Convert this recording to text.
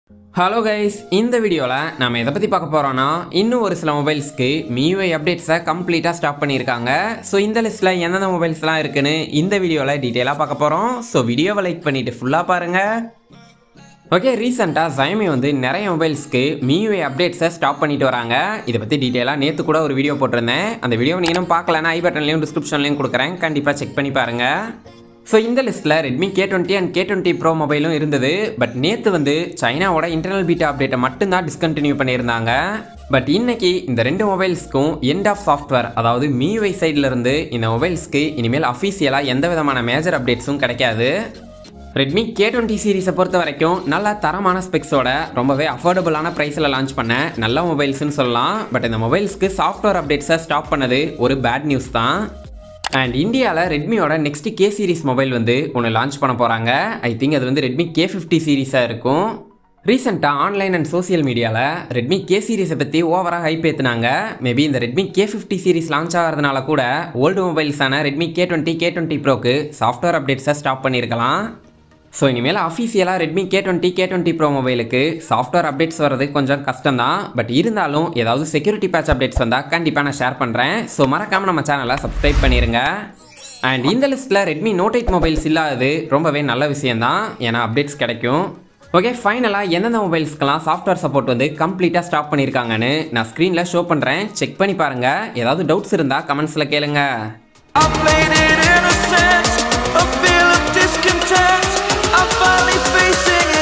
Hello guys இந்த வீடியோவில் நம்ம எதை பற்றி பார்க்க போகிறோன்னா இன்னும் ஒரு சில மொபைல்ஸ்க்கு MIUI அப்டேட்ஸை கம்ப்ளீட்டாக ஸ்டாப் பண்ணியிருக்காங்க ஸோ இந்த லிஸ்ட்டில் எந்தெந்த மொபைல்ஸ்லாம் இருக்குன்னு இந்த வீடியோவில் டீட்டெயிலாக பார்க்க போகிறோம் ஸோ வீடியோவை லைக் பண்ணிவிட்டு ஃபுல்லாக பாருங்கள் ஓகே ரீசெண்டாக Xiaomi வந்து நிறைய மொபைல்ஸ்க்கு MIUI அப்டேட்ஸை ஸ்டாப் பண்ணிட்டு வராங்க இதை பற்றி டீட்டெயிலாக நேற்று கூட ஒரு வீடியோ போட்டிருந்தேன் அந்த வீடியோ நீங்கள் இன்னும் பார்க்கலன்னா ஐ பட்டன்லையும் டிஸ்கிரிப்ஷன்லையும் கொடுக்குறேன் கண்டிப்பாக செக் பண்ணி பாருங்கள் ஸோ இந்த லிஸ்ட்டில் Redmi K twenty and K twenty pro மொபைலும் இருந்தது பட் நேற்று வந்து சைனாவோட இன்டர்னல் பீட்டா அப்டேட்டை மட்டும்தான் டிஸ்கண்டினியூ பண்ணியிருந்தாங்க பட் இன்னைக்கு இந்த ரெண்டு மொபைல்ஸ்க்கும் எண்ட் ஆஃப் சாஃப்ட்வேர் அதாவது MIUI சைடில் இருந்து இந்த மொபைல்ஸ்க்கு இனிமேல் அஃபீஷியலாக எந்த விதமான மேஜர் அப்டேட்ஸும் கிடைக்காது ரெட்மி கே டுவெண்ட்டி சீரிஸை பொறுத்த வரைக்கும் நல்ல தரமான ஸ்பெக்ஸோட ரொம்பவே அஃபோர்டபுளான ப்ரைஸில் லான்ச் பண்ண நல்ல மொபைல்ஸ்னு சொல்லலாம் பட் இந்த மொபைல்ஸ்க்கு சாஃப்ட்வேர் அப்டேட்ஸை ஸ்டாப் பண்ணது ஒரு பேட் நியூஸ் தான் அண்ட் இந்தியாவில் ரெட்மியோட நெக்ஸ்ட் கே சீரிஸ் மொபைல் வந்து ஒன்று லான்ச் பண்ண போகிறாங்க ஐ திங்க் அது வந்து ரெட்மி கே ஃபிஃப்டி சீரிஸாக இருக்கும் ரீசெண்டாக ஆன்லைன் அண்ட் சோஷியல் மீடியாவில் ரெட்மி கே சீரிஸை பற்றி ஓவராக ஹைப் ஏற்றுனாங்க மேபி இந்த Redmi K fifty series launch ஆகிறதுனால கூட ஓல்டு மொபைல்ஸான Redmi K twenty K twenty ப்ரோக்கு சாஃப்ட்வேர் அப்டேட்ஸை ஸ்டாப் பண்ணியிருக்கலாம் ஸோ இனிமேல் அஃபீஷியலாக Redmi K twenty K twenty pro மொபைலுக்கு சாஃப்ட்வேர் அப்டேட்ஸ் வர்றது கொஞ்சம் கஷ்டம் தான் பட் இருந்தாலும் ஏதாவது செக்யூரிட்டி பேட்ச் அப்டேட்ஸ் வந்தால் கண்டிப்பாக நான் ஷேர் பண்ணுறேன் ஸோ மறக்காமல் நம்ம சேனலை சப்ஸ்கிரைப் பண்ணிடுங்க அண்ட் இந்த லிஸ்ட்டில் ரெட்மி நோட் எயிட் மொபைல்ஸ் இல்லாதது ரொம்பவே நல்ல விஷயம்தான் ஏன்னா அப்டேட்ஸ் கிடைக்கும் ஓகே ஃபைனலாக எந்தெந்த மொபைல்ஸ்க்கெல்லாம் சாஃப்ட்வேர் சப்போர்ட் வந்து கம்ப்ளீட்டாக ஸ்டாப் பண்ணியிருக்காங்கன்னு நான் ஸ்க்ரீனில் ஷோ பண்ணுறேன் செக் பண்ணி பாருங்கள் ஏதாவது டவுட்ஸ் இருந்தால் கமெண்ட்ஸில் கேளுங்க I played it innocent, a feel of discontent. I'm finally facing